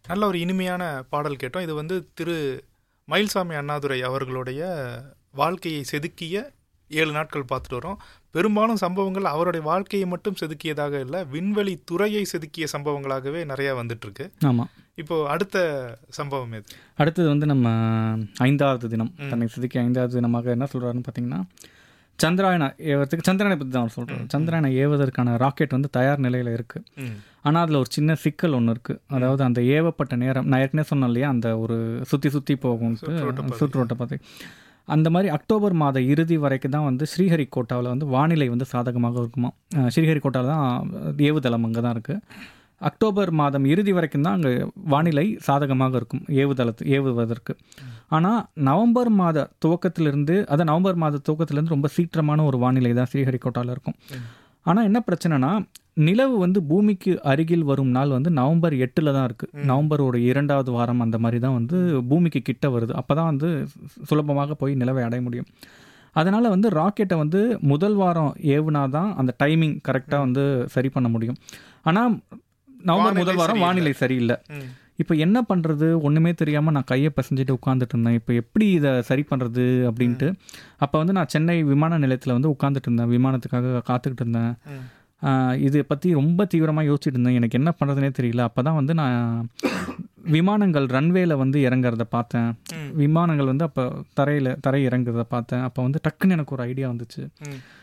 நல்ல ஒரு இனிமையான பாடல் கேட்டோம் இது வந்து திரு மயில்சாமி அண்ணாதுரை அவர்களுடைய வாழ்க்கையை செதுக்கிய ஏழு நாட்கள் பார்த்துட்டு வரோம் பெரும்பாலும் சம்பவங்கள் அவருடைய வாழ்க்கையை மட்டும் செதுக்கியதாக இல்லை விண்வெளி துறையை செதுக்கிய சம்பவங்களாகவே நிறைய வந்துட்டு இருக்கு ஆமாம் இப்போ அடுத்த சம்பவம் எது அடுத்தது வந்து நம்ம ஐந்தாவது தினம் ம். தன்னை செதுக்கி ஐந்தாவது தினமாக என்ன சொல்கிறாருன்னு பார்த்தீங்கன்னா சந்திராயனை ஏவறதுக்கு சந்திரனை பற்றி தான் அவர் சொல்கிறார் சந்திராயனை ஏவுவதற்கான ராக்கெட் வந்து தயார் நிலையில் இருக்குது ம் ஆனால் அதில் ஒரு சின்ன சிக்கல் ஒன்று இருக்குது அதாவது அந்த ஏவப்பட்ட நேரம் நான் ஏற்கனவே சொன்னேன் இல்லையா அந்த ஒரு சுற்றி சுற்றி போகும்ட்டு சுற்றுவட்ட பாதை. சுற்றுவட்ட பாதை அந்த மாதிரி அக்டோபர் மாத இறுதி வரைக்கும் தான் வந்து ஸ்ரீஹரிகோட்டாவில் வந்து வானிலை வந்து சாதகமாக இருக்குமா அஹ் ஸ்ரீஹரிகோட்டாவில் தான் ஏவுதளம் அங்கே தான் இருக்குது அக்டோபர் மாதம் இறுதி வரைக்கும் தான் அங்கே வானிலை சாதகமாக இருக்கும் ஏவுதளத்து ஏவுவதற்கு ஆனால் நவம்பர் மாத துவக்கத்திலிருந்து அதான் நவம்பர் மாத துவக்கத்திலிருந்து ரொம்ப சீற்றமான ஒரு வானிலை தான் ஸ்ரீஹரிகோட்டாவில் இருக்கும் ம். ஆனால் என்ன பிரச்சனைனா நிலவு வந்து பூமிக்கு அருகில் வரும் நாள் வந்து நவம்பர் எட்டில் தான் இருக்குது ம். நவம்பரோட இரண்டாவது வாரம் அந்த மாதிரி தான் வந்து பூமிக்கு கிட்ட வருது அப்போ தான் வந்து சு- சுலபமாக போய் நிலவை அடைய முடியும் அதனால் வந்து ராக்கெட்டை வந்து முதல் வாரம் ஏவுனா தான் அந்த டைமிங் கரெக்டாக வந்து சரி பண்ண முடியும் ஆனால் நவம்பர் வானிலை முதல் வாரம் சரியில்லை. வானிலை சரியில்லை ம் இப்போ என்ன பண்ணுறது ஒன்றுமே தெரியாமல் நான் கையை பிசைஞ்சிட்டு உட்காந்துட்டு இருந்தேன் இப்போ எப்படி இதை சரி பண்ணுறது அப்படின்ட்டு அப்போ வந்து நான் சென்னை விமான நிலையத்தில் வந்து உட்காந்துட்டு இருந்தேன் விமானத்துக்காக காத்துக்கிட்டு இருந்தேன் ம் ஆஹ் இதை பற்றி ரொம்ப தீவிரமாக யோசிச்சுட்டு இருந்தேன் எனக்கு என்ன பண்ணுறதுனே தெரியல அப்போ தான் வந்து நான் விமானங்கள் ரன்வேல வந்து இறங்குறத பார்த்தேன் ம் விமானங்கள் வந்து அப்போ தரையில் தரை இறங்குறத பார்த்தேன் அப்போ வந்து டக்குன்னு எனக்கு ஒரு ஐடியா வந்துச்சு ம்